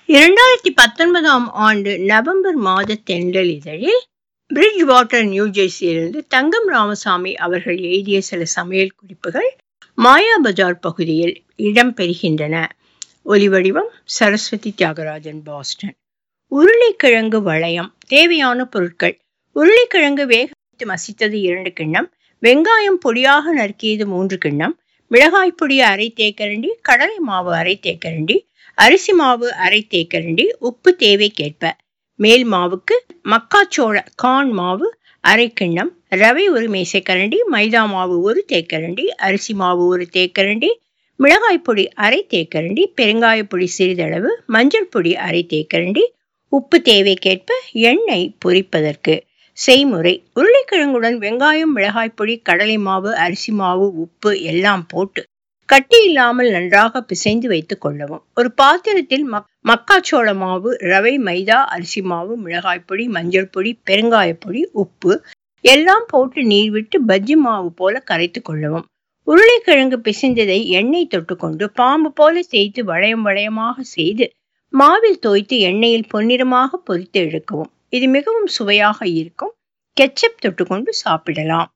இரண்டாயிரத்தி பத்தொன்பதாம் ஆண்டு நவம்பர் மாத தென்றல் இதழில் பிரிட்ஜ் வாட்டர் நியூ ஜெர்சியிலிருந்து தங்கம் ராமசாமி அவர்கள் எழுதிய சில சமையல் குறிப்புகள் மாயா பஜார் பகுதியில் இடம்பெறுகின்றன ஒலிவடிவம் சரஸ்வதி தியாகராஜன் பாஸ்டன் உருளைக்கிழங்கு வளையம் தேவையான பொருட்கள் உருளைக்கிழங்கு வேக வைத்து மசித்தது இரண்டு கிண்ணம் வெங்காயம் பொடியாக நறுக்கியது மூன்று கிண்ணம் மிளகாய் பொடி அரை தேக்கரண்டி கடலை மாவு அரை தேக்கரண்டி அரிசி மாவு அரை தேக்கரண்டி உப்பு தேவைக்கேற்ப மேல் மாவுக்கு மக்காச்சோள கார்ன் மாவு அரை கிண்ணம் ரவை ஒரு மேசைக்கரண்டி மைதா மாவு ஒரு தேக்கரண்டி அரிசி மாவு ஒரு தேக்கரண்டி மிளகாய் பொடி அரை தேக்கரண்டி பெருங்காய பொடி சிறிதளவு மஞ்சள் பொடி அரை தேக்கரண்டி உப்பு தேவைக்கேற்ப எண்ணெய் பொரிப்பதற்கு செய்முறை உருளைக்கிழங்குடன் வெங்காயம் மிளகாய் பொடி கடலை மாவு அரிசி மாவு உப்பு எல்லாம் போட்டு கட்டி இல்லாமல் நன்றாக பிசைந்து வைத்துக் கொள்ளவும் ஒரு பாத்திரத்தில் மக் மக்காச்சோள மாவு ரவை மைதா அரிசி மாவு மிளகாய் பொடி மஞ்சள் பொடி பெருங்காய பொடி உப்பு எல்லாம் போட்டு நீர் விட்டு பஜ்ஜி மாவு போல கரைத்து கொள்ளவும் உருளைக்கிழங்கு பிசைந்ததை எண்ணெய் தொட்டுக்கொண்டு பாம்பு போல தேய்த்து வளையம் வளையமாக செய்து மாவில் தோய்த்து எண்ணெயில் பொன்னிறமாக பொரித்து எடுக்கவும் இது மிகவும் சுவையாக இருக்கும் கெச்சப் தொட்டுக்கொண்டு சாப்பிடலாம்